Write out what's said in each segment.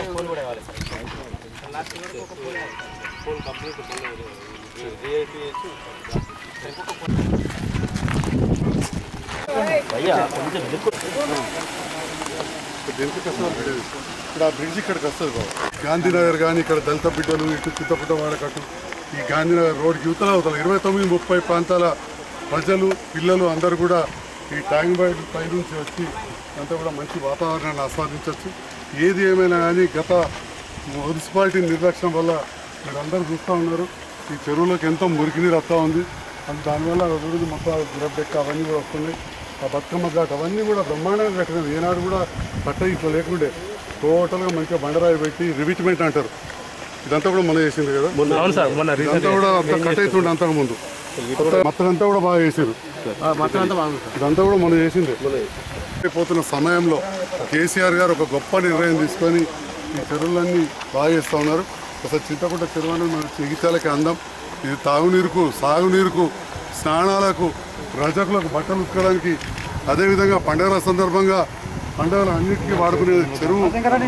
Pole కూడా కావాలి sir pole complete రిఐపి వేసి అయ్యా కొంచెం దిక్కు దేనికి వస్తుంది బ్రిడ్జ్ ఇక్కడ ఆ బ్రిడ్జ్ ఇక్కడికి వస్తుంది బాబు గాంధీనగర్ కానీ ఇక్కడ దళిత బిడ్డలు ఇటు చిత్తపుట్ట వాడకట్టు ఈ గాంధీనగర్ రోడ్కి యువతల అవుతారు ఇరవై తొమ్మిది ముప్పై ప్రాంతాల ప్రజలు పిల్లలు అందరూ కూడా ఈ ట్యాంక్ బై పై నుంచి వచ్చి అంతా కూడా మంచి వాతావరణాన్ని ఆస్వాదించవచ్చు ఏది ఏమైనా కానీ గత మున్సిపాలిటీ నిర్లక్ష్యం వల్ల మీరు అందరూ చూస్తూ ఉన్నారు ఈ చెరువులోకి ఎంతో మురికి నీరు వస్తూ ఉంది అండ్ దానివల్ల రోజు మొత్తం గురబెక్క అవన్నీ కూడా వస్తున్నాయి ఆ బతుకమ్మ ఘాట్ అవన్నీ కూడా బ్రహ్మాండంగా కట్టినది ఏనాడు కూడా కట్ట ఇట్లా లేకుండే టోటల్గా మంచిగా బండరాయి పెట్టి రివిట్మెంట్ అంటారు ఇదంతా కూడా మనం చేసింది కదా అవును సార్ మొన్న ఇదంతా కూడా అంత కట్ అవుతుండే అంతకు ముందు మొత్తం అంతా కూడా బాగా చేసారు మొత్తం అంతా బాగుంది ఇదంతా కూడా మనం చేసిందే పోతున్న సమయంలో కేసీఆర్ గారు ఒక గొప్ప నిర్ణయం తీసుకొని ఈ చెరువులన్నీ బాగా చేస్తూ ఉన్నారు అసలు చింతకుంట చెరువు అనేది మన చిగిత్యాలకి అందం ఇది తాగునీరుకు సాగునీరుకు స్నానాలకు రజకులకు బట్టలు ఉతకడానికి అదేవిధంగా పండుగల సందర్భంగా పండుగలు అన్నిటికీ వాడుకునే చెరువు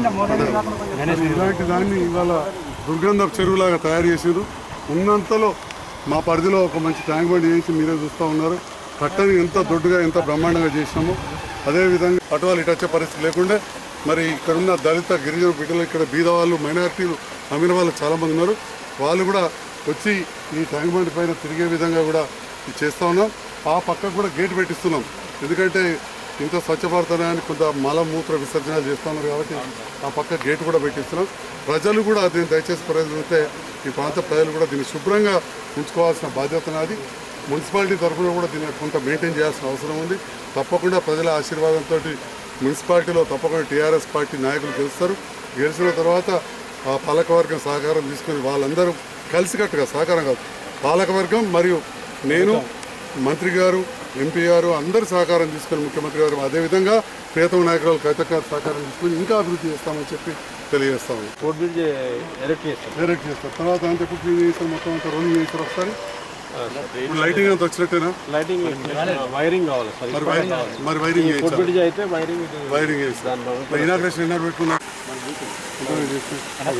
ఇలాంటి దాన్ని ఇవాళ దుర్గంధ చెరువులాగా తయారు చేసారు ఉన్నంతలో మా పరిధిలో ఒక మంచి ట్యాంక్ బండ్ చేసి మీరే చూస్తూ ఉన్నారు కట్టని ఎంత దొడ్డుగా ఎంత బ్రహ్మాండంగా చేసినామో అదేవిధంగా అటువాళ్ళు ఇటు వచ్చే పరిస్థితి లేకుండే మరి ఇక్కడ ఉన్న దళిత గిరిజన బిడ్డలు ఇక్కడ బీద వాళ్ళు మైనారిటీలు అమ్మిన వాళ్ళు చాలామంది ఉన్నారు వాళ్ళు కూడా వచ్చి ఈ ట్యాంక్ బండ్ పైన తిరిగే విధంగా కూడా ఇది చేస్తూ ఉన్నాం ఆ పక్కకు కూడా గేట్ పెట్టిస్తున్నాం ఎందుకంటే ఇంత స్వచ్ఛ భారత్ అని కొంత మల మూత్ర విసర్జనలు చేస్తున్నారు కాబట్టి ఆ పక్క గేట్ కూడా పెట్టిస్తున్నాం ప్రజలు కూడా దీన్ని దయచేసి ప్రజలైతే ఈ ప్రాంత ప్రజలు కూడా దీన్ని శుభ్రంగా ఉంచుకోవాల్సిన బాధ్యత నాది మున్సిపాలిటీ తరఫున కూడా దీన్ని కొంత మెయింటైన్ చేయాల్సిన అవసరం ఉంది తప్పకుండా ప్రజల ఆశీర్వాదంతో మున్సిపాలిటీలో తప్పకుండా టీఆర్ఎస్ పార్టీ నాయకులు గెలుస్తారు గెలిచిన తర్వాత ఆ పాలకవర్గం సహకారం తీసుకొని వాళ్ళందరూ కలిసికట్టుగా సహకారం కాదు పాలకవర్గం మరియు నేను మంత్రి గారు ఎంపీ గారు అందరు సహకారం తీసుకొని ముఖ్యమంత్రి గారు అదేవిధంగా ప్రియతమ నాయకులు కవిత గారు సహకారం తీసుకొని ఇంకా అభివృద్ధి చేస్తామని చెప్పి తెలియజేస్తాము రోడ్ బ్రిడ్జ్ ఎరెక్ట్ చేస్తాం డైరెక్ట్ చేస్తారు తర్వాత అంతే క్లీన్ చేస్తారు మొత్తం అంతా రెండు చేస్తారు ఒకసారి ఇప్పుడు లైటింగ్ అంతా వచ్చినట్టేనా లైటింగ్ వైరింగ్ కావాలి సార్ మరి వైరింగ్ మరి వైరింగ్ రోడ్ చేయించాలి బ్రిడ్జ్ అయితే వైరింగ్ వైరింగ్ చేస్తారు ఇనాగ్రేషన్ ఎన్నో పెట్టుకున్నా ఇంటర్వ్యూ చేసి.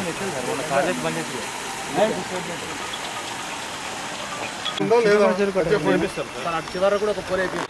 ఉందా లేదా చెప్పండి సార్ అటు చివర కూడా ఒక పోల్ అయిపోయింది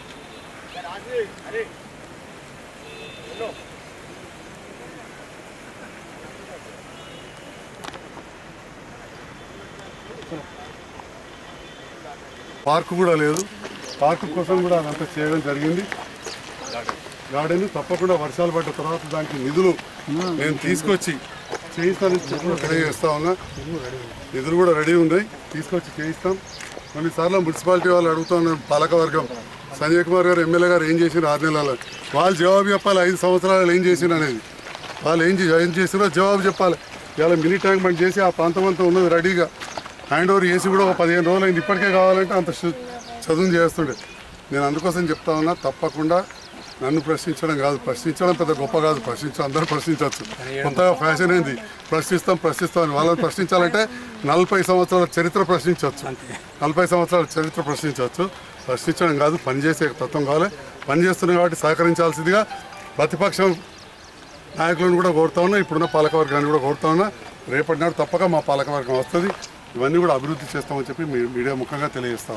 పార్క్ కూడా లేదు పార్క్ కోసం కూడా అదంతా చేయడం జరిగింది గార్డెన్ తప్పకుండా వర్షాలు పడ్డ తర్వాత దానికి నిధులు నేను తీసుకొచ్చి చేయిస్తానని చెప్పి కూడా తెలియజేస్తా ఉన్నా నిధులు కూడా రెడీ ఉన్నాయి తీసుకొచ్చి చేయిస్తాం కొన్నిసార్లు మున్సిపాలిటీ వాళ్ళు అడుగుతా ఉన్నారు పాలకవర్గం సంజయ్ కుమార్ గారు ఎమ్మెల్యే గారు ఏం చేసినారు ఆరు నెలల్లో వాళ్ళు జవాబు చెప్పాలి ఐదు సంవత్సరాలు ఏం చేసినారు అనేది వాళ్ళు ఏం చే- ఏం చేసినారో జవాబు చెప్పాలి ఇవాళ మినీ ట్యాంక్ బండ్ చేసి ఆ ప్రాంతం అంతా ఉన్నది రెడీగా హ్యాండ్ ఓవర్ చేసి కూడా ఒక పదిహేను రోజులు అయింది ఇప్పటికే కావాలంటే అంత చు- చదువు చేస్తుండే నేను అందుకోసం చెప్తా ఉన్నా తప్పకుండా నన్ను ప్రశ్నించడం కాదు ప్రశ్నించడం పెద్ద గొప్ప కాదు ప్రశ్నించ అందరూ ప్రశ్నించవచ్చు కొత్తగా ఫ్యాషన్ ఏంది ప్రశ్నిస్తాం ప్రశ్నిస్తాం అని వాళ్ళని ప్రశ్నించాలంటే నలభై సంవత్సరాల చరిత్ర ప్రశ్నించవచ్చు నలభై సంవత్సరాల చరిత్ర ప్రశ్నించవచ్చు ప్రశ్నించడం కాదు పనిచేసే తత్వం కావాలి పనిచేస్తున్నాం కాబట్టి సహకరించాల్సిందిగా ప్రతిపక్షం నాయకులను కూడా కోరుతా ఉన్నా ఇప్పుడున్న పాలకవర్గాన్ని కూడా కోరుతా ఉన్నా రేపటి నాడు తప్పక మా పాలకవర్గం వస్తుంది ఇవన్నీ కూడా అభివృద్ధి చేస్తామని చెప్పి మీ మీడియా ముఖంగా తెలియజేస్తాం